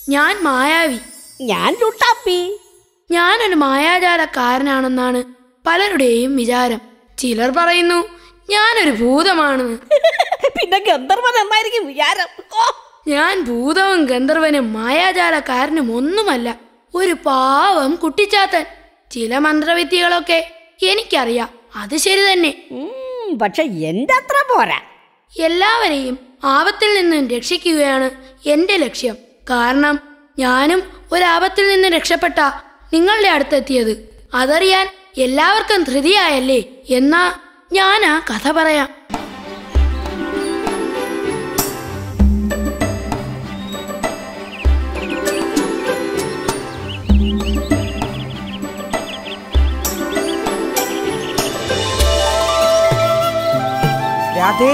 ഞാൻ മായാവി ഞാൻ ലുട്ടാപ്പി ഞാനൊരു മായാജാലക്കാരനാണെന്നാണ് പലരുടെയും വിചാരം ചിലർ പറയുന്നു ഞാനൊരു ഭൂതമാണെന്ന് പിന്നെ ഗന്ധർവൻ എന്നായിരിക്കും വിചാരം ഓ, ഞാൻ ഭൂതവും ഗന്ധർവനും മായാജാലക്കാരനും ഒന്നുമല്ല ഒരു പാവം കുട്ടിച്ചാത്തൻ ചില മന്ത്രവിദ്യകളൊക്കെ എനിക്കറിയാം അത് ശരി തന്നെ ഉം, പക്ഷെ എന്റെ അത്ര പോരാ എല്ലാവരെയും ആപത്തിൽ നിന്നും രക്ഷിക്കുകയാണ് എന്റെ ലക്ഷ്യം കാരണം ഞാനും ഒരാപത്തിൽ നിന്ന് രക്ഷപ്പെട്ട നിങ്ങളുടെ അടുത്തെത്തിയത് അതറിയാൻ എല്ലാവർക്കും ധൃതിയായല്ലേ എന്നാ ഞാൻ ആ കഥ പറയാം രാധേ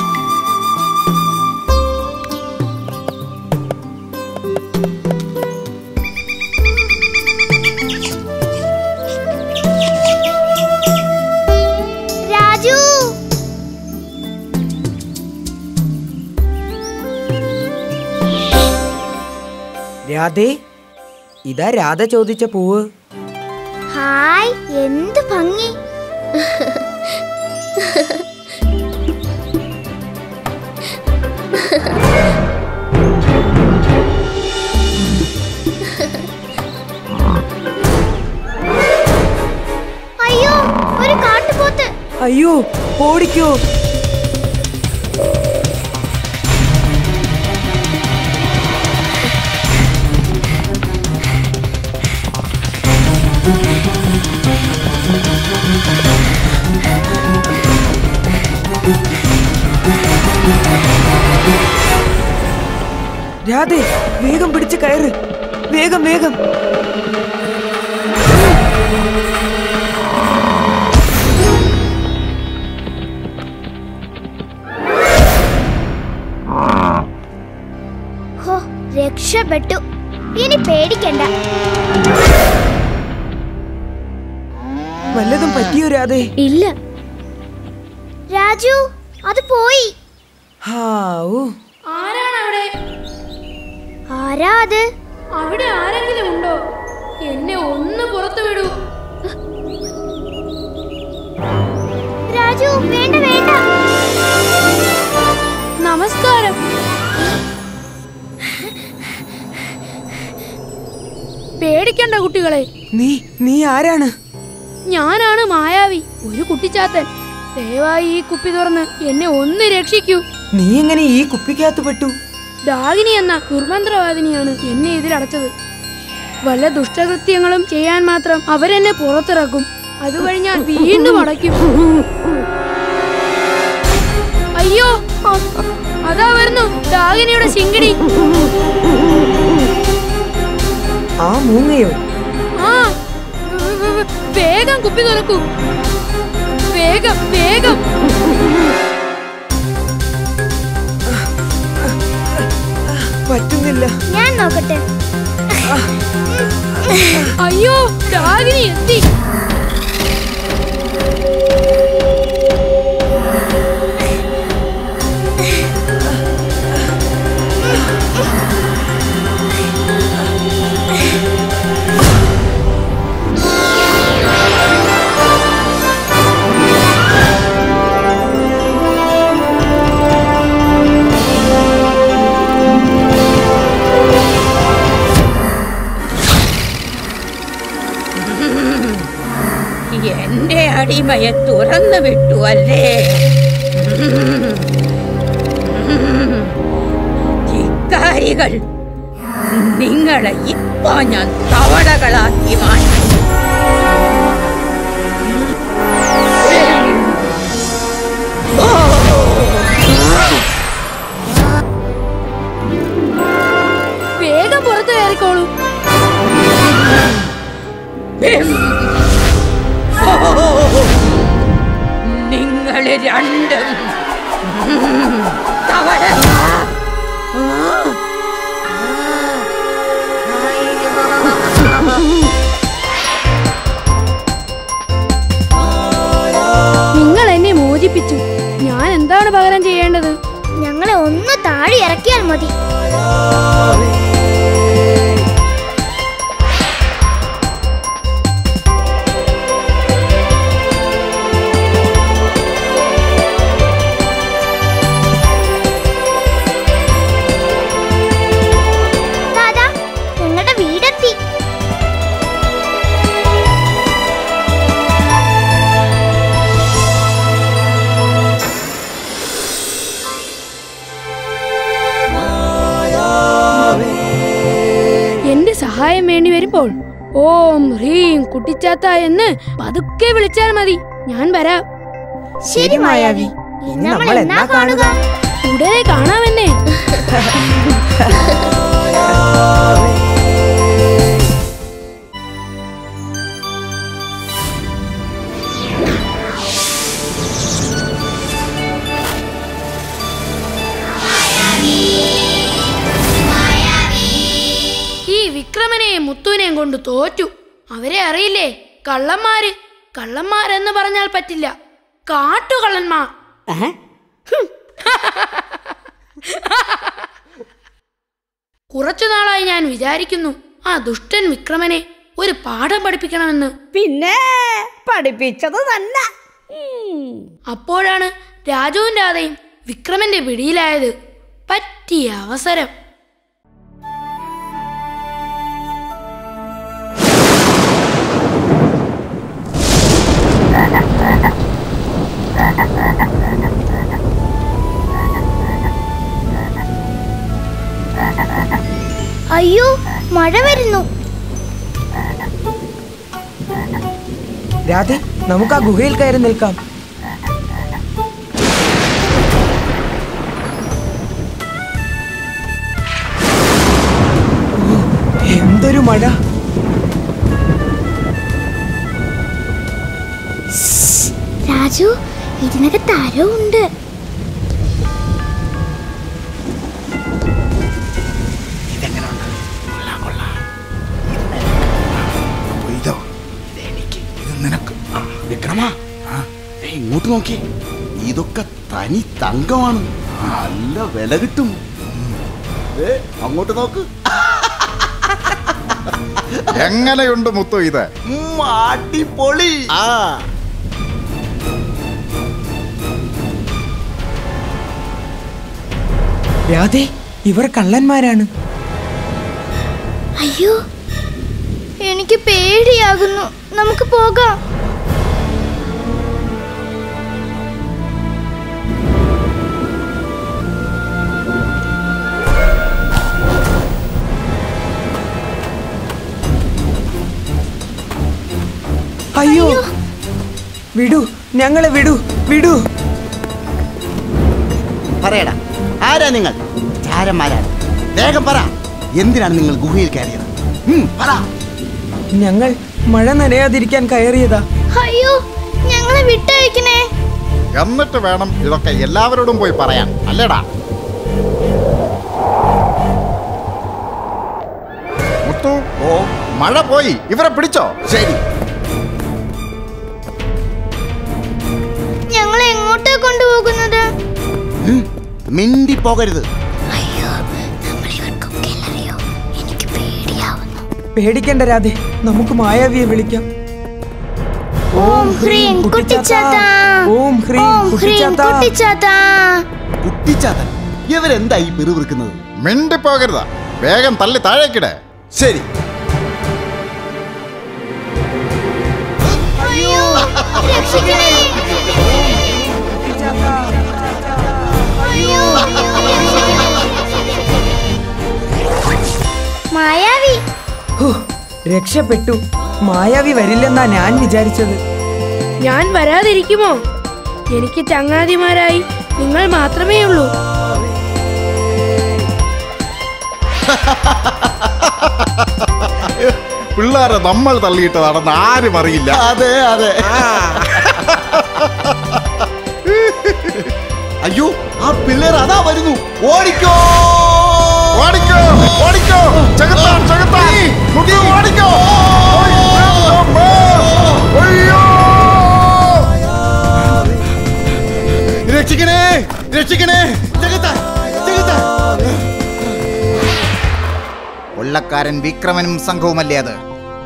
രാജു രാധേ ഇതാ രാധ ചോദിച്ച പൂവ് ഹായ് എന്ത് ഭംഗി അയ്യോ ഒരു കാട്ടുപോത്ത് അയ്യോ ഓടിക്കോ രാധേ വേഗം പിടിച്ച് കയറ് വേഗം വേഗം ഹോ രക്ഷപ്പെട്ടു ഇനി പേടിക്കണ്ട വല്ലതും പറ്റിയോ രാധേ ഇല്ല രാജു അത് പോയി ഹാവൂ ആരാണ് അവിടെ ആരാ അത് അവിടെ ആരെങ്കിലും ഉണ്ടോ എന്നെ ഒന്ന് പുറത്തു വിടൂ രാജു വേണ്ട വേണ്ട നമസ്കാരം പേടിക്കണ്ട കുട്ടികളെ നീ നീ ആരാണ് ഞാനാണ് മായാവി ഒരു കുട്ടിച്ചാത്തൻ ദയവായി ഈ കുപ്പി തുറന്ന് എന്നെ ഒന്ന് രക്ഷിക്കൂ നീ എങ്ങനെ ഈ കുപ്പിക്കകത്ത് പെട്ടു ഡാഗിനി എന്ന ദുർമന്ത്രവാദിനിയാണ് എന്നെ ഇതിലടച്ചത് വല്ല ദുഷ്ടകൃത്യങ്ങളും ചെയ്യാൻ മാത്രം അവരെന്നെ പുറത്തിറക്കും അതുവഴി ഞാൻ വീണ്ടും അടയ്ക്കും അയ്യോ അതാ വരുന്നു ഡാഗിനിയുടെ ശിങ്കിടി ആ മൂങ്ങയോ ആ വ- വ- വ- വേഗം കുപ്പി തുറക്കൂ വേഗം വേഗം പറ്റുന്നില്ല ഞാൻ നോക്കട്ടെ അയ്യോ ഡാഗിനി എത്തി എന്റെ അടിമയെ തുറന്നു വിട്ടു അല്ലേ ധിക്കാരികൾ നിങ്ങളെ ഇപ്പൊ ഞാൻ തവളകളാക്കി മാറ്റും വേഗം പുറത്തു കയറിക്കോളൂ നിങ്ങൾ രണ്ടും തവള നിങ്ങൾ എന്നെ മോചിപ്പിച്ചു ഞാൻ എന്താണ് പകരം ചെയ്യേണ്ടത് ഞങ്ങളെ ഒന്ന് താഴെ ഇറക്കിയാൽ മതി ആ വേണ്ടി വരുമ്പോൾ ഓം ഹ്രീം കുട്ടിച്ചാത്ത എന്ന് പതുക്കെ വിളിച്ചാൽ മതി ഞാൻ വരാം ശരി മായാവി ഇനി നമ്മൾ എന്നാ കാണുക ഉടനെ കാണാമെന്നേ ഈ വിക്രമനെയും മുത്തുവിനെയും കൊണ്ട് തോറ്റു അവരെ അറിയില്ലേ കള്ളന്മാര് കള്ളന്മാരെന്ന് പറഞ്ഞാൽ പറ്റില്ല കാട്ടുകള്ളന്മാർ ഏ? കുറച്ചു നാളായി ഞാൻ വിചാരിക്കുന്നു ആ ദുഷ്ടൻ വിക്രമനെ ഒരു പാഠം പഠിപ്പിക്കണമെന്ന് പിന്നെ പഠിപ്പിച്ചത് തന്നെ ഉം. അപ്പോഴാണ് രാജുവും രാധയും വിക്രമന്റെ പിടിയിലായത് പറ്റിയ അവസരം അയ്യോ മഴ വരുന്നു രാധെ നമുക്ക് ആ ഗുഹയിൽ കയറി നിൽക്കാം ഓ, എന്തൊരു മഴ രാജു ഇതിനകത്ത് ആരോ ഉണ്ട് ഇതോ ഇതെനിക്ക് ഇത് നിനക്ക് ആ, വിക്രമ ആ, ദേ ഇങ്ങോട്ട് നോക്കി ഇതൊക്കെ തനി തങ്കമാണ് നല്ല വില കിട്ടും ഉം. ദേ, അങ്ങോട്ട് നോക്ക് എങ്ങനെയുണ്ട് മുത്തു ഇത് ഉം, അടിപൊളി ആ രാധെ ഇവർ കള്ളന്മാരാണ് അയ്യോ എനിക്ക് പേടിയാകുന്നു നമുക്ക് പോകാം അയ്യോ വിടൂ ഞങ്ങളെ വിടൂ വിടൂ പറയടാ ആരാ നിങ്ങൾ ചാരന്മാരാണ് വേഗം പറ എന്തിനാണ് നിങ്ങൾ ഗുഹയിൽ കയറിയത് ഉം, പറ ഞങ്ങൾ മഴ നനയാതിരിക്കാൻ കയറിയതാ അയ്യോ ഞങ്ങളെ വിട്ടയക്കണേ എന്നിട്ട് വേണം ഇതൊക്കെ എല്ലാവരോടും പോയി പറയാൻ അല്ലേടാ മുത്തു ഓ മഴ പോയി ഇവരെ പിടിച്ചോ ശരി ഞങ്ങളെ എങ്ങോട്ടാ കൊണ്ടുപോകുന്നത് ഉം, മിണ്ടി പോകരുത് അയ്യോ നമ്മൾ ഇവർക്കൊക്കെ അറിയോ എനിക്ക് പേടിയാവുന്നു പേടിക്കണ്ട രാധെ നമുക്ക് മായാവിയെ വിളിക്കാം ഓം ഹ്രീം കുട്ടിച്ചാത്ത ഓം ഹ്രീം ഓം ഹ്രീം കുട്ടിച്ചാത്ത കുട്ടിച്ചാത്ത കുട്ടിച്ചാതൻ ഇവരെന്താ ഈ പിറുവിറുക്കുന്നത് മിണ്ടിപ്പോകരുതാ വേഗം തള്ളി താഴേക്കിട് ശരി അയ്യോ രക്ഷിക്കണേ അയ്യോ മായാവി ഹോ, രക്ഷപ്പെട്ടു മായാവി വരില്ലെന്നാ ഞാൻ വിചാരിച്ചത് ഞാൻ വരാതിരിക്കുമോ എനിക്ക് ചങ്ങാതിമാരായി നിങ്ങൾ മാത്രമേ ഉള്ളൂ പിള്ളേരെ നമ്മൾ തള്ളിയിട്ടതാണെന്ന് ആരും അറിയില്ല അതെ അതെ അയ്യോ ആ പിള്ളേർ അതാ വരുന്നു ഓടിക്കോ ഓടിക്കോ ഓടിക്കോ ചെകുത്താൻ ചെകുത്താൻ മുത്തു ഓടിക്കോ അയ്യോ രക്ഷിക്കണേ രക്ഷിക്കണേ ജഗത്താ ജഗത്താ കൊള്ളക്കാരൻ വിക്രമനും സംഘവുമല്ലേ അത്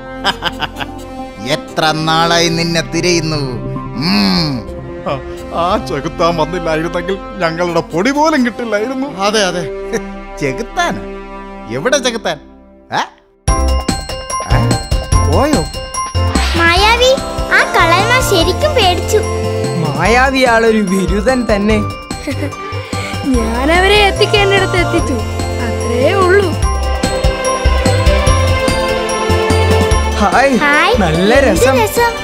എത്ര നാളായി നിന്നെ തിരയുന്നു ഉം. ആ ചെകുത്താൻ വന്നില്ലായിരുന്നെങ്കിൽ ഞങ്ങളുടെ പൊടി പോലും കിട്ടില്ലായിരുന്നു അതെ അതെ ചെകുത്താൻ എവിടെ ചെകുത്താൻ ഏ? ഏ? പോയോ മായാവി ആ കള്ളന്മാർ ശരിക്കും പേടിച്ചു മായാവി ആളൊരു ബിരുദൻ തന്നെ ഞാൻ അവരെ എത്തിക്കേണ്ടിടത്ത് എത്തിച്ചു അത്രേ ഉള്ളൂ ഹായ് ഹായ് നല്ല എന്ത് രസം രസം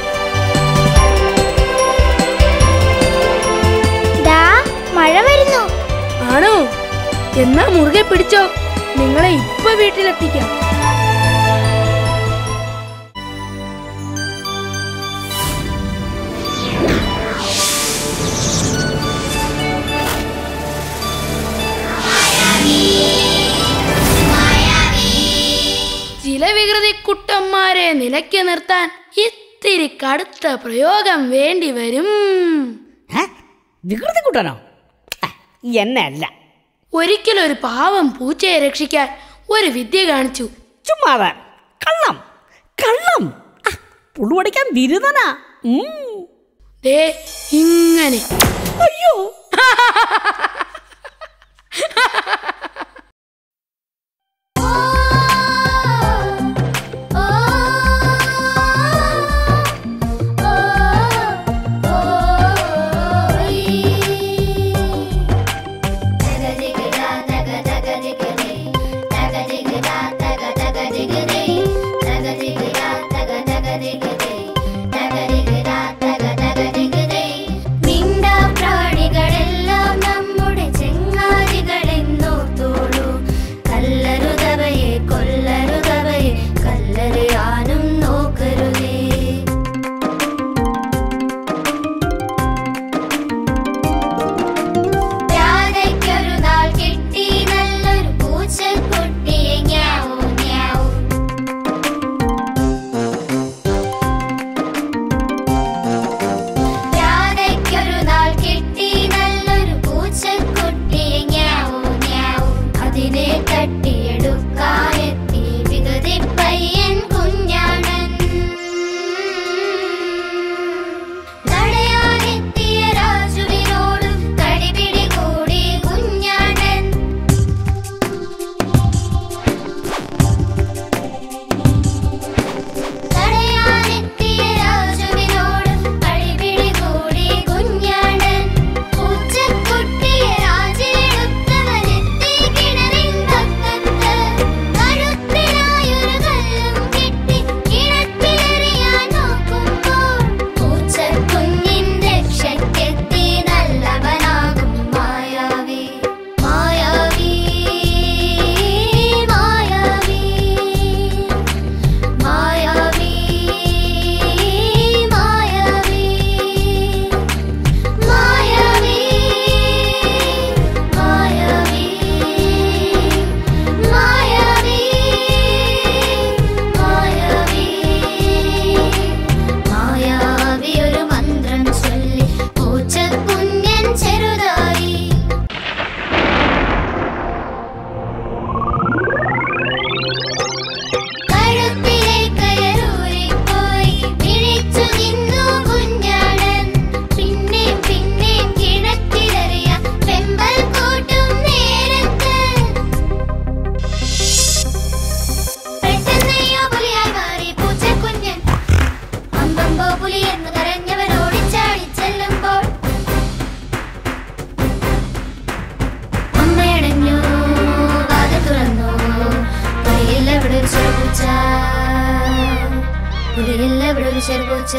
ദാ മഴ വരുന്നു ആണോ എന്നാ മുറുകെ പിടിച്ചോ നിങ്ങളെ ഇപ്പൊ വീട്ടിലെത്തിക്കാം ചില വികൃതി കുട്ടന്മാരെ നിലയ്ക്ക് നിർത്താൻ ഇത്തിരി കടുത്ത പ്രയോഗം വേണ്ടി വരും ഏ? വികൃതി കുട്ടനോ ആ, എന്നെ അല്ല ഒരിക്കലൊരു പാവം പൂച്ചയെ രക്ഷിക്കാൻ ഒരു വിദ്യ കാണിച്ചു ചുമ്മാതെ കള്ളം കള്ളം ആ, പുളുവടിക്കാൻ ബിരുദനാ ഉം. ദേ ഇങ്ങനെ അയ്യോ പ്രാണികളെല്ലാം നമ്മുടെ ചെങ്ങാതികളെന്നോർത്തോളൂ കല്ലരുതവയെ കൊല്ലരുതവയെ കല്ലറിയാനും നോക്കരുതേ രാധയ്ക്കൊരു നാൾ കിട്ടി നല്ലൊരു പൂച്ചക്കുട്ടിയെ ഞാവൂ ഞാവൂ രാധയ്ക്കൊരു നാൾ കിട്ടി നല്ലൊരു പൂച്ചക്കുട്ടിയെ ഞാവൂ ഞാവൂ അതിനെ തട്ടിയെടുക്കാനെത്തി വികതി പയ്യൻ കുഞ്ഞാണൻ തടയാനെത്തിയ രാജുവിനോട് കടിപിടി കൂടി കുഞ്ഞാണൻ തടയാനെത്തിയ രാജുവിനോട് കടിപിടി കൂടി കുഞ്ഞാണൻ പൂച്ചക്കുട്ടിയെ രാജിയെടുത്തവനെത്തി കിണറിൻ പക്കത്ത് കഴുത്തിലായൊരു കല്ലും കെട്ടി കിണറ്റിലെറിയാൻ നോക്കുമ്പോൾ പൂച്ചക്കുഞ്ഞിൻ രക്ഷയ്ക്കെത്തി നല്ലവനാകും മായാവി മായാവി മായാവി മായാവി മായാവി മായാവി മായാവി മായാവി മായാവി മായാവി ഒരു മന്ത്രം ചൊല്ലി പൂച്ചക്കുഞ്ഞൻ ചെറുതായി കഴുത്തിലെ കയറൂരിപ്പോയി വിളിച്ചു നിന്നു കുഞ്ഞാടൻ പിന്നെ പിന്നെ കിണറ്റിലെറിയ വെമ്പൽ കൂട്ടും നേരത്ത് പെട്ടെന്നയ്യോ പുലിയായി മാറി പൂച്ചക്കുഞ്ഞൻ അമ്പമ്പോ പുലി എന്ന് കരഞ്ഞവൻ ഓടിച്ചാടി ചെല്ലുമ്പോൾ അമ്മയടഞ്ഞു വാത തുറന്നു പുലിയില്ല ഇവിടെ ഒരു ചെറുപൂച്ച പുലിയില്ല ഇവിടെ ഒരു ചെറുപൂച്ച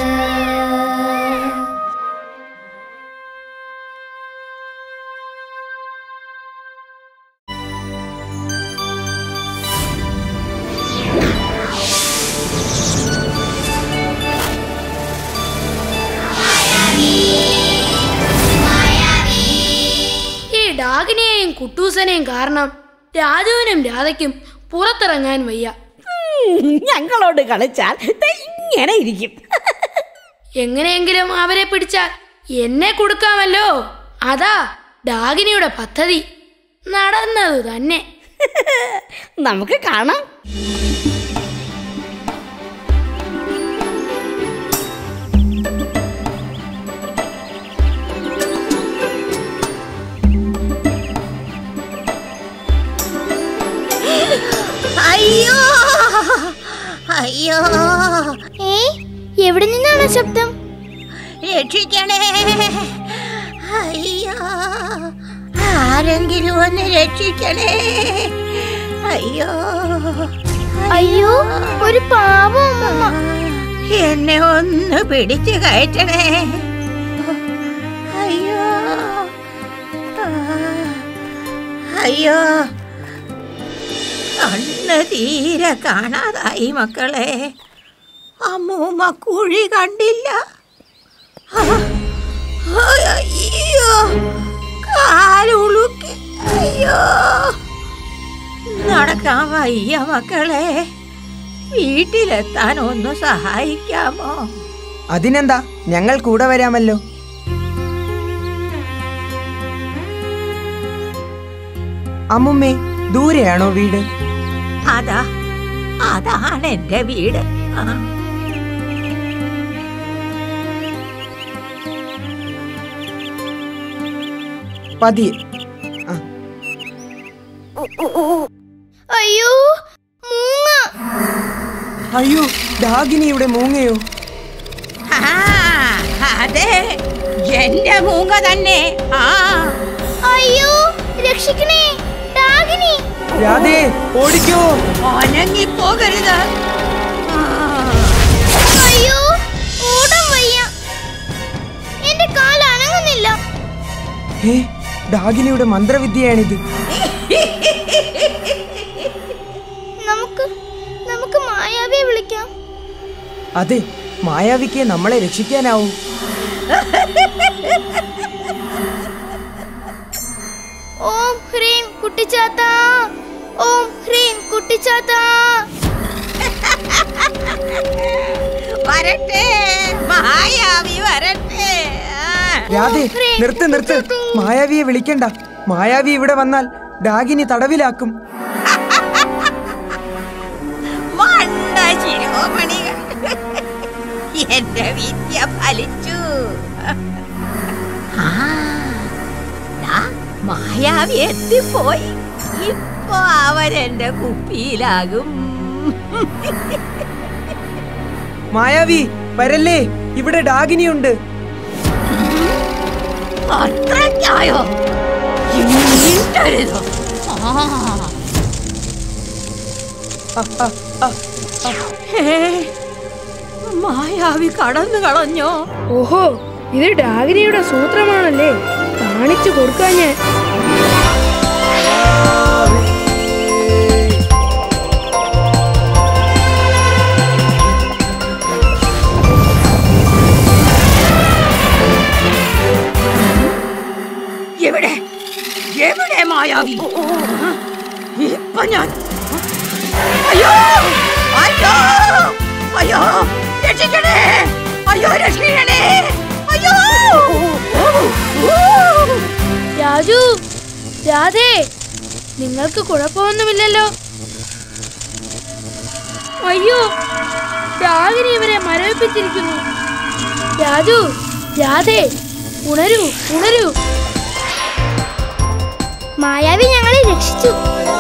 ഈ ഡാഗിനെയും കുട്ടൂസനെയും കാരണം രാജുവിനും രാധയ്ക്കും പുറത്തിറങ്ങാൻ വയ്യ ഉം, ഞങ്ങളോട് കളിച്ചാൽ ദേ ഇങ്ങനെ ഇരിക്കും എങ്ങനെയെങ്കിലും അവരെ പിടിച്ചാൽ എന്നെ കൊടുക്കാമല്ലോ അതാ ഡാഗിനിയുടെ പദ്ധതി നടന്നത് തന്നെ നമുക്ക് കാണാം അയ്യോ അയ്യോ ഏ എവിടെ നിന്നാണ് ആ ശബ്ദം രക്ഷിക്കണേ അയ്യോ ആരെങ്കിലും ഒന്ന് രക്ഷിക്കണേ അയ്യോ അയ്യോ ഒരു പാവം അമ്മമ്മ എന്നെ ഒന്ന് പിടിച്ചു കയറ്റണേ അയ്യോ ആ, അയ്യോ കണ്ണ് തീരെ കാണാതായി മക്കളെ അമ്മൂമ്മ കുഴി കണ്ടില്ല ആ, അയ്യോ കാലുളുക്കി അയ്യോ നടക്കാൻ വയ്യ മക്കളെ വീട്ടിലെത്താൻ ഒന്ന് സഹായിക്കാമോ അതിനെന്താ ഞങ്ങൾ കൂടെ വരാമല്ലോ അമ്മുമ്മേ ദൂരെയാണോ വീട് അതാ അതാണ് എന്റെ വീട് ആ പതിയെ ആ, അയ്യോ മൂങ്ങ അയ്യോ ഡാഗിനിയുടെ മൂങ്ങയോ ആ, അതെ എന്റെ മൂങ്ങ തന്നെ ആ അയ്യോ രക്ഷിക്കണേ ഡാഗിനി രാധേ ഓടിക്കോ ഒനങ്ങി പോകരുത് ആ, അയ്യോ ഓടാൻ വയ്യ എന്റെ കാൽ അനങ്ങുന്നില്ല ഹേ ഡാഗിനിയുടെ മന്ത്രവിദ്യയാണിത് നമുക്ക് നമുക്ക് മായാവിയെ വിളിക്കാം അതെ മായാവിക്ക് നമ്മളെ രക്ഷിക്കാനാവൂ ഓം ഹ്രീം കുട്ടിച്ചാത്ത ഓം ഹ്രീം കുട്ടിച്ചാത്ത വരട്ടെ മായാവി വരട്ടെ ആ. രാധേ നിർത്ത് നിർത്ത് മായാവിയെ വിളിക്കണ്ട മായാവി ഇവിടെ വന്നാൽ ഡാഗിനി തടവിലാക്കും മണ്ട ശിരോമണികൾ എന്റെ വിദ്യ ഫലിച്ചു ആ, ദാ മായാവി എത്തിപ്പോയി ഇപ്പൊ അവരെന്റെ കുപ്പിയിലാകും മായാവി വരല്ലേ ഇവിടെ ഡാഗിനിയുണ്ട് അത്രയ്ക്കായോ ഇനി മിണ്ടരുത്. ആ ആ, ആ, ആ. ഹേ, മായാവി കടന്നു കളഞ്ഞോ ഓഹോ ഇത് ഡാഗിനിയുടെ സൂത്രമാണല്ലേ കാണിച്ചു കൊടുക്കാൻ ഞാൻ എവിടെ എവിടെ മായാവി ആ, ഇപ്പൊ ഞാൻ അയ്യോ അയ്യോ അയ്യോ രക്ഷിക്കണേ അയ്യോ രക്ഷിക്കണേ അയ്യോ ഓ, ഓ. രാജു രാധേ നിങ്ങൾക്ക് കുഴപ്പമൊന്നുമില്ലല്ലോ അയ്യോ രാഗിനി ഇവരെ മരവിപ്പിച്ചിരിക്കുന്നു രാജു രാധേ ഉണരൂ ഉണരൂ മായാവി ഞങ്ങളെ രക്ഷിച്ചു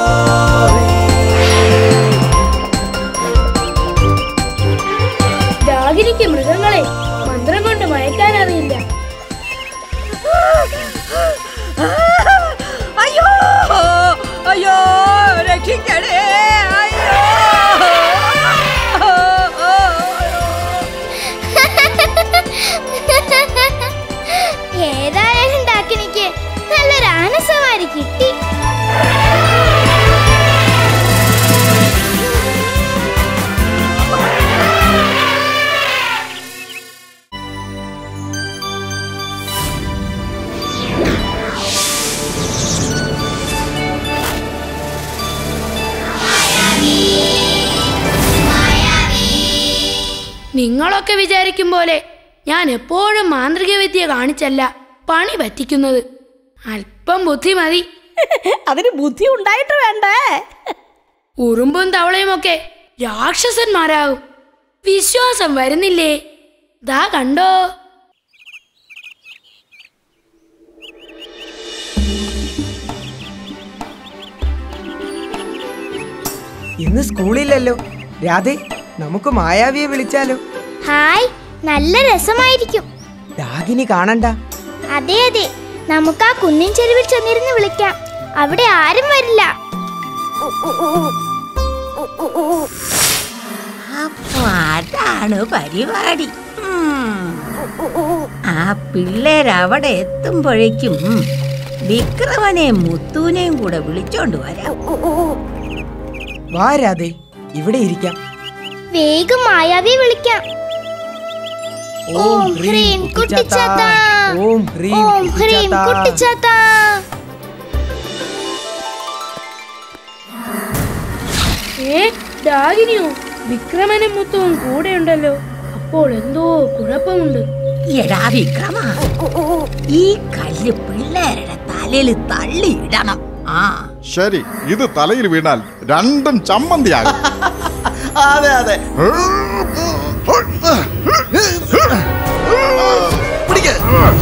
രാഗിനിക്ക് മൃഗങ്ങളെ മന്ത്രം കൊണ്ട് മയക്കാൻ അറിയില്ല അയ്യോ അയ്യോ രക്ഷിക്കണേ അയ്യോ ഏതായാലും ഡാക്കിനിക്ക് നല്ലൊരു ആനസവാരി കിട്ടി നിങ്ങളൊക്കെ വിചാരിക്കും പോലെ ഞാൻ എപ്പോഴും മാന്ത്രിക വിദ്യ കാണിച്ചല്ല പണി പറ്റിക്കുന്നത് അല്പം ബുദ്ധി മതി അതിന് ബുദ്ധി ഉണ്ടായിട്ട് വേണ്ടേ ഉറുമ്പും തവളയുമൊക്കെ രാക്ഷസന്മാരാകും വിശ്വാസം വരുന്നില്ലേ ദാ കണ്ടോ ഇന്ന് സ്കൂളിലല്ലോ രാധേ നമുക്ക് മായാവിയെ വിളിച്ചാലോ ഹായ് നല്ല രസമായിരിക്കും ഡാഗിനി കാണണ്ട അതെ അതെ നമുക്ക് ആ കുന്നിൻ ചെരുവിൽ ചെന്നിരുന്ന് വിളിക്കാം അവിടെ ആരും വരില്ല അപ്പൊ അതാണ് പരിപാടി ഉം. ആ പിള്ളേരവിടെ എത്തുമ്പോഴേക്കും വിക്രമനെയും മുത്തൂനെയും കൂടെ വിളിച്ചോണ്ട് വരാം വാ രാധേ ഇവിടെ ഇരിക്കാം വേഗം മായാവിയെ വിളിക്കാം ഓം ഹ്രീം കുട്ടിച്ചാത്ത ഓം ഹ്രീം ഓം ഹ്രീം കുട്ടിച്ചാത്ത. കുട്ടിച്ചാത്ത ഏ ഡാഗിനിയോ വിക്രമനും മുത്തുവും കൂടെയുണ്ടല്ലോ അപ്പോൾ എന്തോ കുഴപ്പമുണ്ട് എടാ വിക്രമ ഈ കല്ല് പിള്ളേരുടെ തലയിൽ തള്ളിയിടണം ആ ശരി ഇത് തലയിൽ വീണാൽ രണ്ടും ചമ്മന്തിയാകും അതെ അതെ പിടിക്ക്.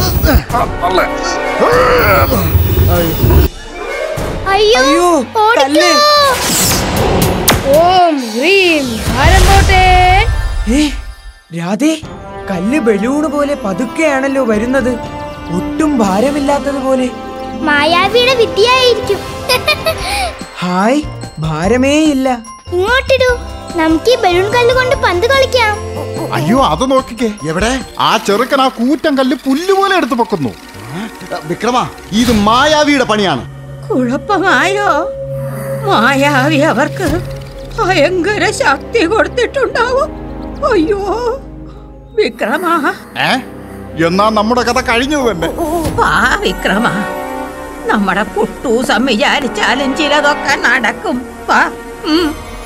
അയ്യോ അയ്യോ, കല്ല്. ഓടിക്കോ ഓം ഹ്രീം ഭാരം പോട്ടെ ഏ രാധേ കല്ല് ബലൂണ് പോലെ പതുക്കെയാണല്ലോ വരുന്നത് ഒട്ടും ഭാരമില്ലാത്തതുപോലെ മായാവിയുടെ വിദ്യയായിരിക്കും ഹായ് ഭാരമേ ഇല്ല ഇങ്ങോട്ടിടൂ നമുക്ക് ഈ ബലൂൺ കല്ല് കൊണ്ട് പന്ത് കളിക്കാം അയ്യോ അത് നോക്കിക്കേ എവിടെ ആ ചെറുക്കൻ ആ കൂറ്റൻ കല്ല് പുല്ലുപോലെ എടുത്തു പൊക്കുന്നു വിക്രമ ഇത് മായാവിയുടെ പണിയാണ് കുഴപ്പമായോ മായാവി അവർക്ക് ഭയങ്കര ശക്തി കൊടുത്തിട്ടുണ്ടാവും അയ്യോ വിക്രമ ഏ എന്നാ നമ്മുടെ കഥ കഴിഞ്ഞത് തന്നെ വാ വിക്രമ നമ്മുടെ കുട്ടൂസം വിചാരിച്ചാലും ചിലതൊക്കെ നടക്കും വാ ഉം.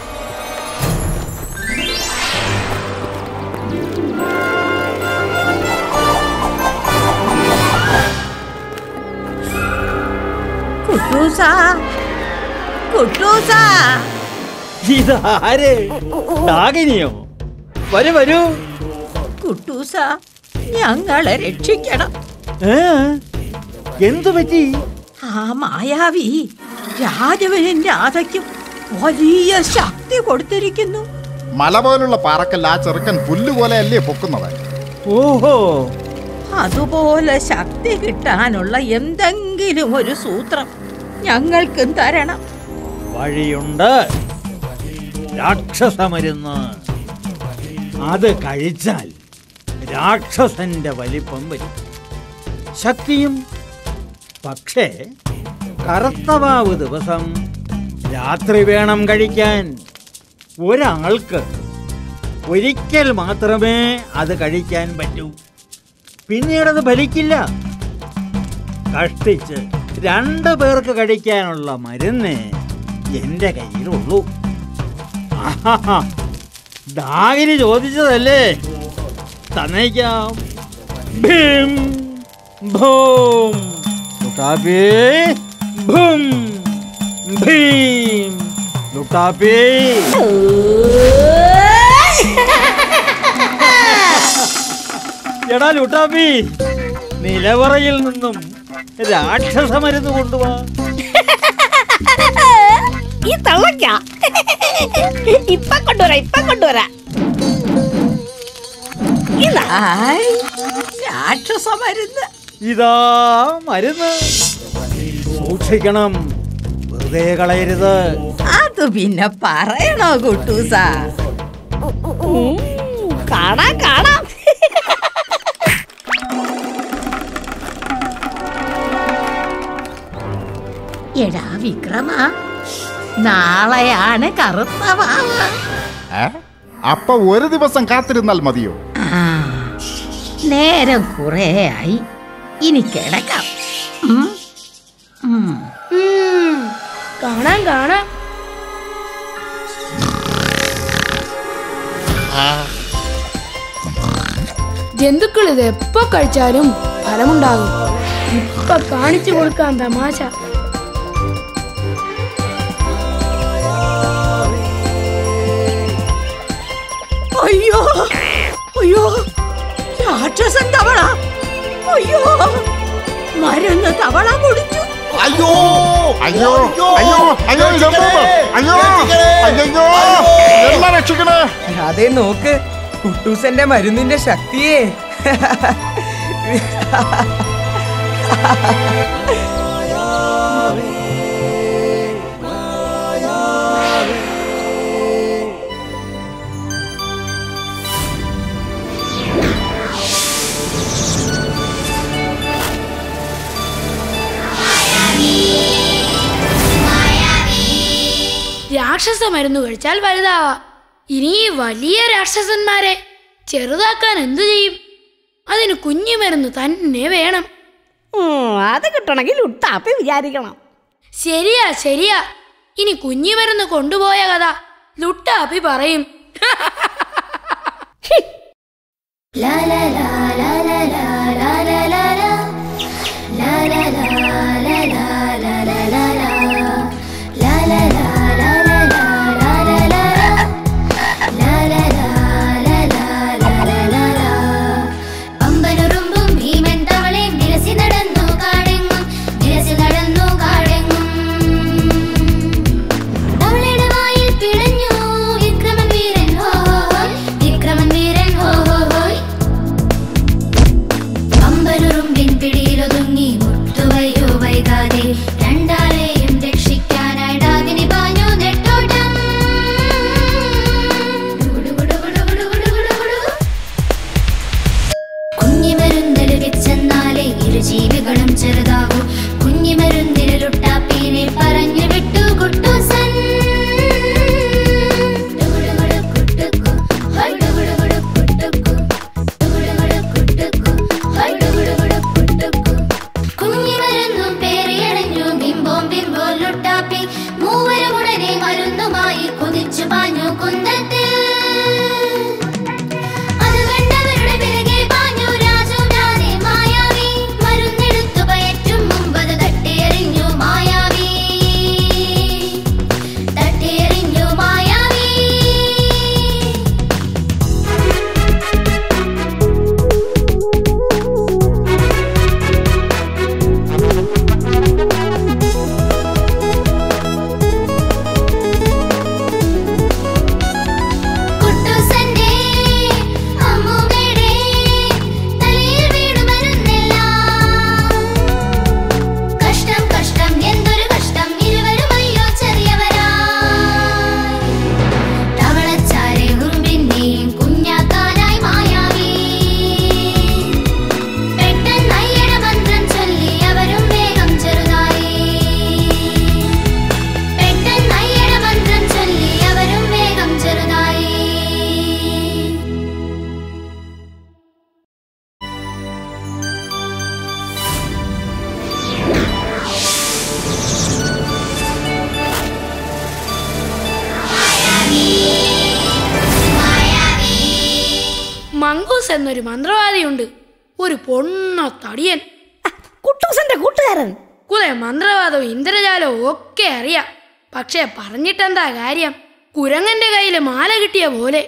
കുട്ടൂസാ കുട്ടൂസാ ഇതാര് ഡാഗിനിയോ വരൂ വരൂ കുട്ടൂസ ഞങ്ങളെ രക്ഷിക്കണം ഏ? എന്തു പറ്റി ആ മായാവി രാജവനും രാധയ്ക്കും വലിയ ശക്തി കൊടുത്തിരിക്കുന്നു മല പോലുള്ള പാറക്കല്ല ആ ചെറുക്കൻ പുല്ലുപോലെ അല്ലേ പൊക്കുന്നത് ഓഹോ അതുപോലെ ശക്തി കിട്ടാനുള്ള എന്തെങ്കിലും ഒരു സൂത്രം ഞങ്ങൾക്കും തരണം വഴിയുണ്ട് രാക്ഷസമരുന്ന് അത് കഴിച്ചാൽ രാക്ഷസന്റെ വലിപ്പം വരും ശക്തിയും പക്ഷേ കറുത്തവാവ് ദിവസം രാത്രി വേണം കഴിക്കാൻ ഒരാൾക്ക് ഒരിക്കൽ മാത്രമേ അത് കഴിക്കാൻ പറ്റൂ പിന്നീടത് ഫലിക്കില്ല കഷ്ടിച്ച് രണ്ട് പേർക്ക് കഴിക്കാനുള്ള മരുന്ന് എന്റെ കയ്യിലുള്ളൂ ആഹാഹാ. ഡാഗിനി ചോദിച്ചതല്ലേ തന്നേക്കാം ഭീം ഭൂം ലുട്ടാപ്പി ഭൂം ഭീം ലുട്ടാപ്പി എടാ ലുട്ടാപ്പി നിലവറയിൽ നിന്നും രാക്ഷസ മരുന്ന് കൊണ്ടുവാ ഈ തള്ളക്ക ഇപ്പൊ കൊണ്ടുവരാ ഇപ്പൊ കൊണ്ടുവരാ ഇതാ ആയ്, രാക്ഷസ മരുന്ന് ഇതാ മരുന്ന് സൂക്ഷിക്കണം വെറുതെ കളയരുത് അത് പിന്നെ പറയണോ കുട്ടൂസ ഉം, കാണാം കാണാം എടാ വിക്രമ നാളെയാണ് കറുത്ത വാവ് ഏ അപ്പൊ ഒരു ദിവസം കാത്തിരുന്നാൽ മതിയോ ആ, നേരം കുറേ ആയി ഇനി കിടക്കാം ഉം, ഉം. ഉം, കാണാം കാണാം ജന്തുക്കൾ ഇത് എപ്പോ കഴിച്ചാലും ഫലമുണ്ടാകും ഇപ്പൊ കാണിച്ചു കൊടുക്കാൻ തമാശ അയ്യോ അയ്യോ രാക്ഷസൻ തവള അയ്യോ മരുന്ന് തവള കുടിച്ചു അയ്യോ അയ്യോ അയ്യോ അയ്യോ ഇതെന്തോന്ന്? അയ്യോ അയ്യോ എല്ലാം രക്ഷിക്കണേ അതേ നോക്ക് കുട്ടൂസന്റെ മരുന്നിന്റെ ശക്തിയേ രാക്ഷസ മരുന്ന് കഴിച്ചാൽ വലുതാവാം ഇനി ഈ വലിയ രാക്ഷസന്മാരെ ചെറുതാക്കാൻ എന്തു ചെയ്യും അതിന് കുഞ്ഞു മരുന്ന് തന്നെ വേണം ഉം, അത് കിട്ടണമെങ്കിൽ ഉട്ടാപ്പി വിചാരിക്കണം ശരിയാ ശരിയാ ഇനി കുഞ്ഞു മരുന്ന് കൊണ്ടുപോയ കഥ ലുട്ടാപ്പി പറയും La la la la la la la la la la. La la la la la la la la la. La la la la la la la la la la. La la la la la la la la la. അമ്പനുറുമ്പും ഭീമൻ തവളയും നിരസി നടന്നു കാടെങ്ങും നിരസി നടന്നു കാടെങ്ങും തവളയുടെ വായിൽ പിടഞ്ഞു വിക്രമൻ വീരൻ ഹോ ഹോ ഹോയ് വിക്രമൻ വീരൻ ഹോ ഹോ ഹോയ് അമ്പനുറുമ്പിൻ പിടിയിലൊതുങ്ങി മുത്തുവയ്യോ വൈകാതെ രണ്ടാളെയും രക്ഷിക്കാനായി ഡാകിനി പാഞ്ഞു നെട്ടോട്ടം കുഞ്ഞിമരുന്നിൽ വെച്ചെന്നാലേ ഇരു ജീവികളും ചെറുതാകൂ കുഞ്ഞിമരുന്നിലുട്ടാപ്പീനെ പറഞ്ഞു വിട്ടു കുട്ടൂസൻ ടുകുടുകുടു കുട്ടുക്കു, ഹോയ് ടുകുടുകുടു കുട്ടുക്കു, ടുകുടുകുടു കുട്ടുക്കു, ഹോയ് ടുകുടുകുടു കുട്ടുക്കു. കുഞ്ഞിമരുന്നും പേറിയണഞ്ഞു ബിംബോം ബിംബോ ലുട്ടാപ്പി മൂവരും ഉടനെ മരുന്നുമായി കുതിച്ചു പാഞ്ഞു കുന്തത്തിൽ അത് കണ്ടവരുടെ പിറകെ പാഞ്ഞു രാജു രാധേ മായാവി മരുന്നെടുത്തു പയറ്റും മുമ്പത് തട്ടിയെറിഞ്ഞു മായാവി തട്ടിയെറിഞ്ഞു മായാവി കുട്ടൂസന്റെ അമ്മൂമ്മയുടെ തലയിൽ വീണു മരുന്നെല്ലാം കഷ്ടം കഷ്ടം എന്തൊരു കഷ്ടം ഇരുവരും അയ്യോ ചെറിയവരാ തവളച്ചാരെ ഉറുമ്പിന്റെയും കുഞ്ഞാക്കാനായി മായാവി പെട്ടെന്ന് അയ്യട മന്ത്രം ചൊല്ലി അവരും വേഗം ചെറുതായി പെട്ടെന്ന് അയ്യട മന്ത്രം ചൊല്ലി അവരും വേഗം ചെറുതായി മങ്കൂസ് എന്നൊരു മന്ത്രവാദിയുണ്ട് ഒരു പൊണ്ണ തടിയൻ കുട്ടൂസന്റെ കൂട്ടുകാരൻ കുറെ മന്ത്രവാദവും ഇന്ദ്രജാലവും ഒക്കെ അറിയാം പക്ഷെ പറഞ്ഞിട്ടെന്താ കാര്യം കുരങ്ങന്റെ കയ്യിൽ മാല കിട്ടിയ പോലെ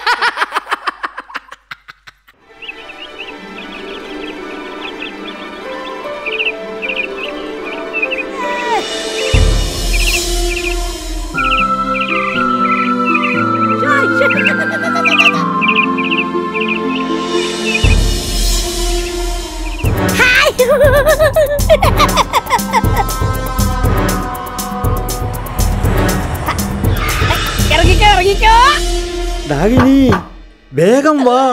ഇറങ്ങിക്കോ ഇറങ്ങിക്കോ ഡാഗിനി വേഗം വാ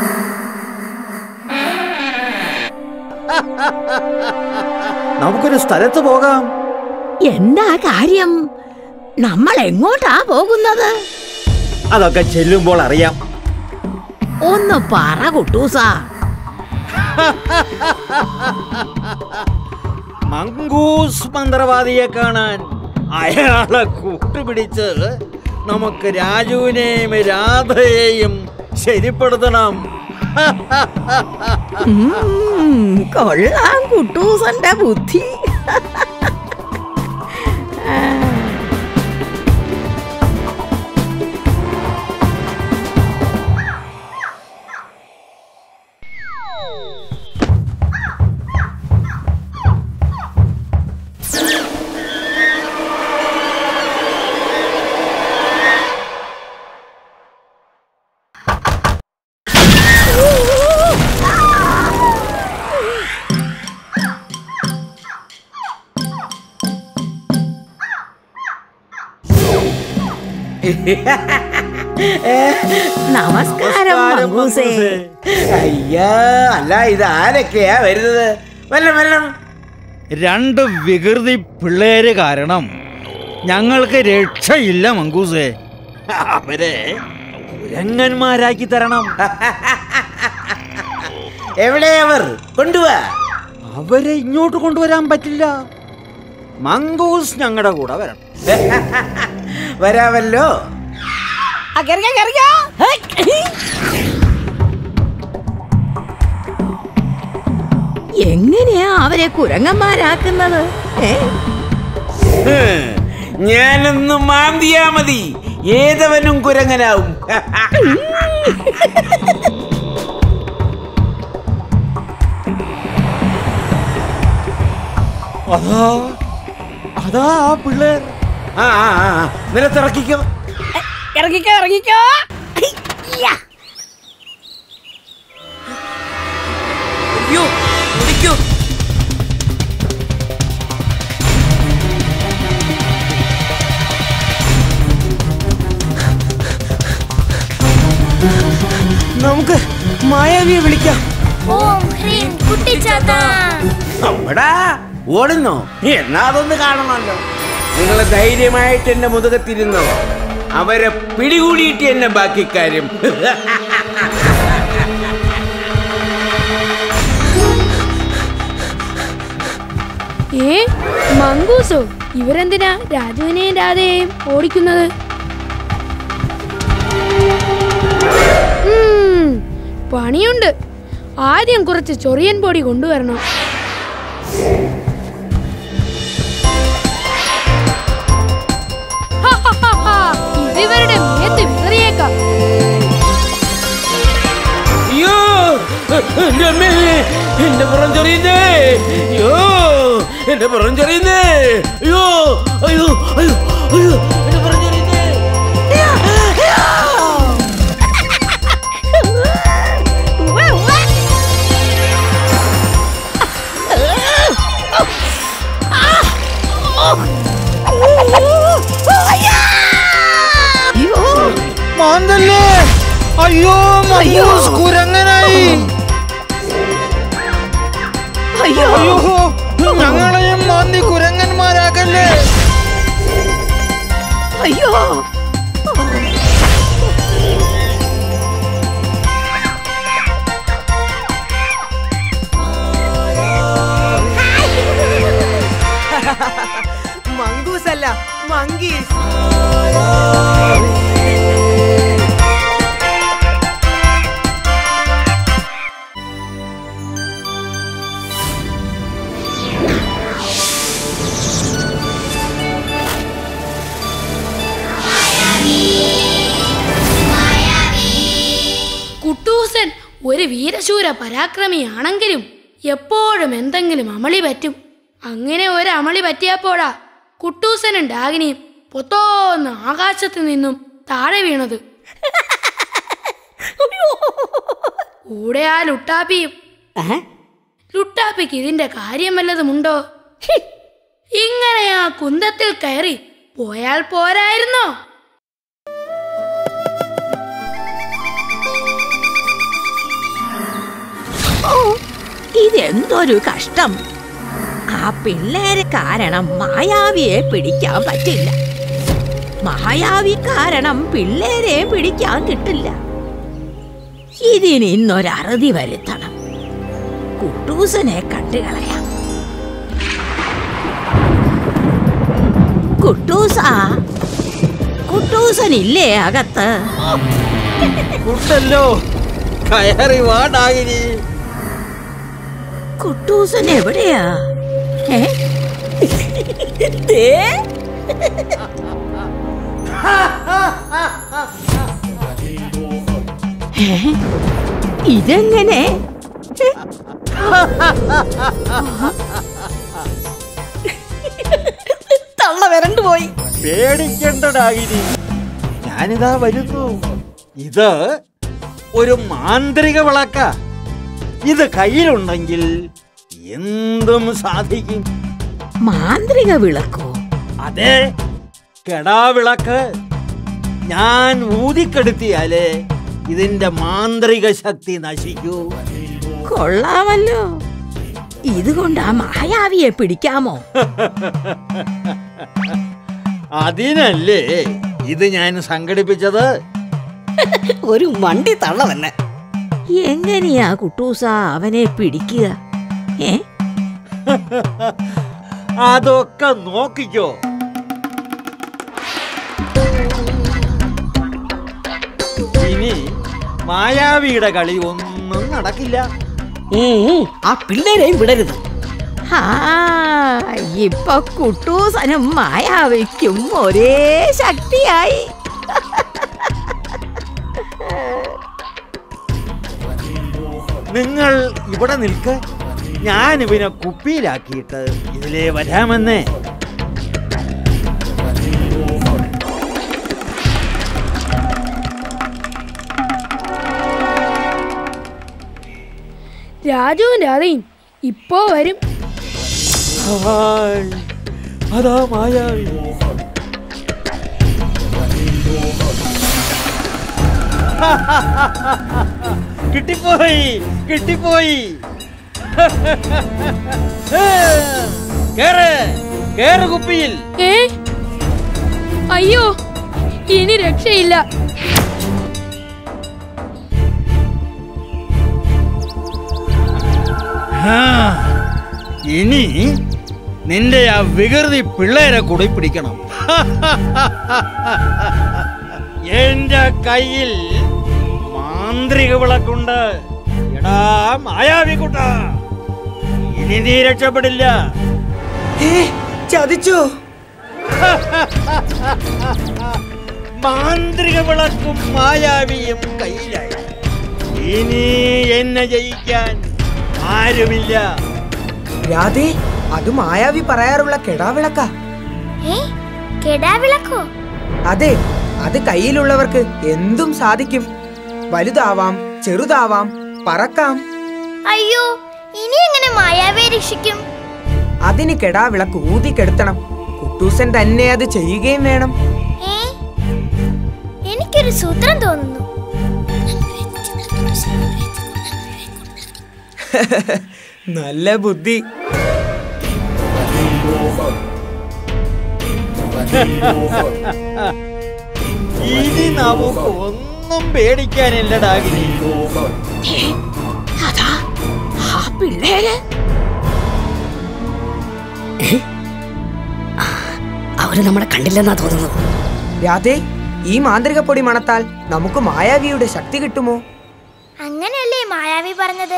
നമുക്കൊരു സ്ഥലത്ത് പോകാം എന്താ കാര്യം നമ്മൾ എങ്ങോട്ടാ പോകുന്നത് അതൊക്കെ ചെല്ലുമ്പോൾ അറിയാം ഒന്ന് പറ കുട്ടൂസാ മങ്കൂസ് മന്ത്രവാദിയെ കാണാൻ അയാളെ കൂട്ടുപിടിച്ച് നമുക്ക് രാജുവിനെയും രാധയെയും ശരിപ്പെടുത്തണം ഉം, കൊള്ളാം കുട്ടൂസന്റെ ബുദ്ധി നമസ്കാരം മങ്കൂസേ അയ്യാ അല്ല ഇത് ആരൊക്കെയാ വരുന്നത് വല്ലം വല്ലം രണ്ട് വികൃതി പിള്ളേര് കാരണം ഞങ്ങൾക്ക് രക്ഷയില്ല മങ്കൂസേ അവരെ കുരങ്ങന്മാരാക്കി തരണം എവിടെ അവർ കൊണ്ടുവാ അവരെ ഇങ്ങോട്ട് കൊണ്ടുവരാൻ പറ്റില്ല മങ്കൂസ് ഞങ്ങളുടെ കൂടെ വരണം വരാമല്ലോ ആ, കേറിക്കോ, കേറിക്കോ. ഹേയ്. എങ്ങനെയാ അവരെ കുരങ്ങന്മാരാക്കുന്നത് ഏ ഞാനൊന്ന് മാന്തിയാ മതി ഏതവനും കുരങ്ങനാവും അതാ അതാ ആ പിള്ളേർ ആ ആ ആ, ആ. നിലത്തിറക്കിക്കോ ഇറങ്ങിക്കോ ഇറങ്ങിക്കോ യ്യാ. അയ്യോ ഓടിക്കോ നമുക്ക് മായാവിയെ വിളിക്കാം ഓം ഹ്രീം കുട്ടിച്ചാത്ത അമ്മടാ ഓടുന്നോ എന്നാ അതൊന്ന് കാണണമല്ലോ നിങ്ങൾ ധൈര്യമായിട്ട് എന്റെ മുതുകത്തിരുന്നോ അവരെ പിടികൂടിയിട്ട് എന്നെ ബാക്കി കാര്യം ഏ മങ്കൂസോ ഇവരെന്തിനാ രാജുവിനെയും രാധയെയും ഓടിക്കുന്നത് ഉം, പണിയുണ്ട് ആദ്യം കുറച്ച് ചൊറിയൻ പൊടി കൊണ്ടുവരണം ഹഹഹഹ, ഇതിവരുടെ മേത്ത് വിതറിയേക്കാം അയ്യോ എന്റെ അമ്മേ എന്റെ പുറം ചെറിയുന്നേ അയ്യോ എന്റെ പുറം ചെറിയുന്നേ അയ്യോ അയ്യോ അയ്യോ അയ്യോ എന്റെ പുറം ചെറിയുന്നേ ഉവ്വ്, ഉവ്വ്. അയ്യോ മാന്തല്ലേ അയ്യോ മങ്കൂസ് കുരങ്ങനായി അയ്യോ അയ്യോ ഞങ്ങളെയും മാന്തി കുരങ്ങന്മാരാക്കല്ലേ അയ്യോ മങ്കൂസ് അല്ല മങ്കീസ് കുട്ടൂസൻ ഒരു വീരശൂര പരാക്രമിയാണെങ്കിലും എപ്പോഴും എന്തെങ്കിലും അമളി പറ്റും അങ്ങനെ ഒരു അമളി പറ്റിയപ്പോഴാ കുട്ടൂസനും ഡാഗിനിയും പൊത്തോന്ന് ആകാശത്ത് നിന്നും താഴെ വീണത് കൂടെ ആ ലുട്ടാപ്പിയും ഏ? ലുട്ടാപ്പിക്ക് ഇതിന്റെ കാര്യം വല്ലതുമുണ്ടോ ഹും. ഇങ്ങനെ ആ കുന്തത്തിൽ കയറി പോയാൽ പോരായിരുന്നോ ഓ ഇതെന്തൊരു കഷ്ടം ആ പിള്ളേര് കാരണം മായാവിയെ പിടിക്കാൻ പറ്റില്ല മായാവി കാരണം പിള്ളേരെ പിടിക്കാൻ കിട്ടില്ല ഇതിന് ഇന്നൊരറുതി വരുത്തണം കുട്ടൂസനെ കണ്ടുകളയാം കുട്ടൂസാ കുട്ടൂസനില്ലേ അകത്ത് ഉണ്ടല്ലോ കയറി വാ ഡാഗിനി കുട്ടൂസൻ എവിടെയാ ഏ? ദേ. ഏ? ഇതെങ്ങനെ തള്ള വരണ്ടു പോയി പേടിക്കണ്ട ഡാഗിനി ഞാനിതാ വരുന്നു ഇത് ഒരു മാന്ത്രിക വിളക്ക ഇത് കയ്യിലുണ്ടെങ്കിൽ എന്തും സാധിക്കും മാന്ത്രിക വിളക്കോ അതെ കെടാവിളക്ക് ഞാൻ ഊതിക്കെടുത്തിയാലേ ഇതിന്റെ മാന്ത്രിക ശക്തി നശിക്കൂ കൊള്ളാമല്ലോ ഇതുകൊണ്ട് ആ മായാവിയെ പിടിക്കാമോ അതിനല്ലേ ഇത് ഞാൻ സംഘടിപ്പിച്ചത് ഒരു മണ്ടി തള്ള തന്നെ എങ്ങനെയാ കുട്ടൂസ അവനെ പിടിക്കുക ഏ അതൊക്കെ നോക്കിക്കോ ഇനി മായാവിയുടെ കളി ഒന്നും നടക്കില്ല ഉം, ആ പിള്ളേരെയും വിടരുത് ആ ഇപ്പൊ കുട്ടൂസനും മായാവിക്കും ഒരേ ശക്തിയായി നിങ്ങൾ ഇവിടെ നിൽക്ക് ഞാൻ ഇവനെ കുപ്പിയിലാക്കിയിട്ട് ഇതിലേ വരാമെന്നേ രാജുവും രാധയും ഇപ്പോ വരും ഹായ്, അതാ മായാവി കിട്ടിപ്പോയി കിട്ടിപ്പോയി കേറ് കേറ് കുപ്പിയിൽ ഏ അയ്യോ ഇനി രക്ഷയില്ല ആ, ഇനി നിന്റെ ആ വികൃതി പിള്ളേരെ കൂടി പിടിക്കണം എന്റെ കയ്യിൽ മാന്ത്രിക വിളക്കുണ്ട് എടാ മായാവിക്കുട്ട ഇനി നീ രക്ഷപ്പെടില്ല ചതിച്ചോ മാന്ത്രിക വിളക്കും മായാവിയും കയ്യിലായി ഇനി എന്നെ ജയിക്കാൻ ആരുമില്ല രാധേ അത് മായാവി പറയാറുള്ള കെടാവിളക്ക ഏ കെടാവിളക്കോ അതെ അത് കയ്യിലുള്ളവർക്ക് എന്തും സാധിക്കും വലുതാവാം ചെറുതാവാം പറക്കാം അയ്യോ ഇനി എങ്ങനെ മായാവെ രക്ഷിക്കും അതിന് കെടാവിളക്ക് ഊതിക്കെടുത്തണം കുട്ടൂസൻ തന്നെ അത് ചെയ്യുകയും വേണം ഏ എനിക്കൊരു സൂത്രം തോന്നുന്നു നല്ല ബുദ്ധി ഇനി നമുക്ക് ഒന്നും പേടിക്കാനില്ലടാകിനി അതാ ആ പിള്ളേര് അവര് നമ്മളെ കണ്ടില്ലെന്നാ തോന്നുന്നത് രാധേ ഈ മാന്ത്രിക പൊടി മണത്താൽ നമുക്ക് മായാവിയുടെ ശക്തി കിട്ടുമോ അങ്ങനെയല്ലേ മായാവി പറഞ്ഞത്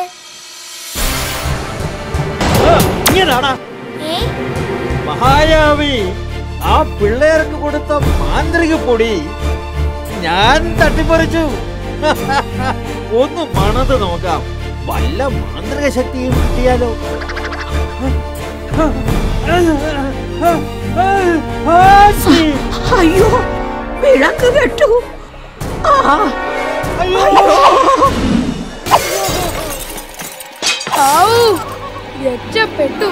ഇങ്ങനാടാ ഏ മഹായാവി ആ പിള്ളേർക്ക് കൊടുത്ത മാന്ത്രിക പൊടി ഞാൻ തട്ടിപ്പറിച്ചു ഒന്ന് മണത് നോക്കാം വല്ല മാന്ത്രിക ശക്തിയും കിട്ടിയാലോ ആശി. അയ്യോ വിളക്ക് കെട്ടു ആ ആവൂ രക്ഷപ്പെട്ടു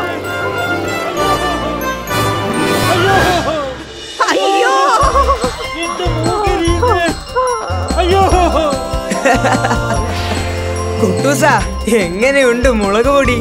അയ്യോ എന്റെ മൂക്കിരിയുന്നേ. അയ്യോ കുട്ടൂസ എങ്ങനെയുണ്ട് മുളക് പൊടി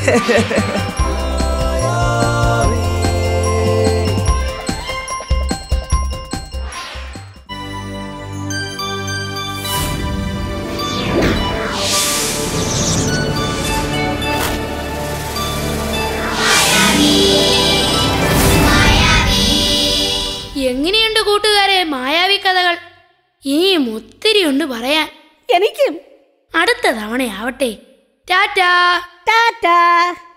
എങ്ങനെയുണ്ട് കൂട്ടുകാരെ മായാവി കഥകൾ ഇനിയും ഒത്തിരിയുണ്ട് പറയാൻ എനിക്കും അടുത്ത തവണയാവട്ടെ ടാറ്റാ ടാറ്റാ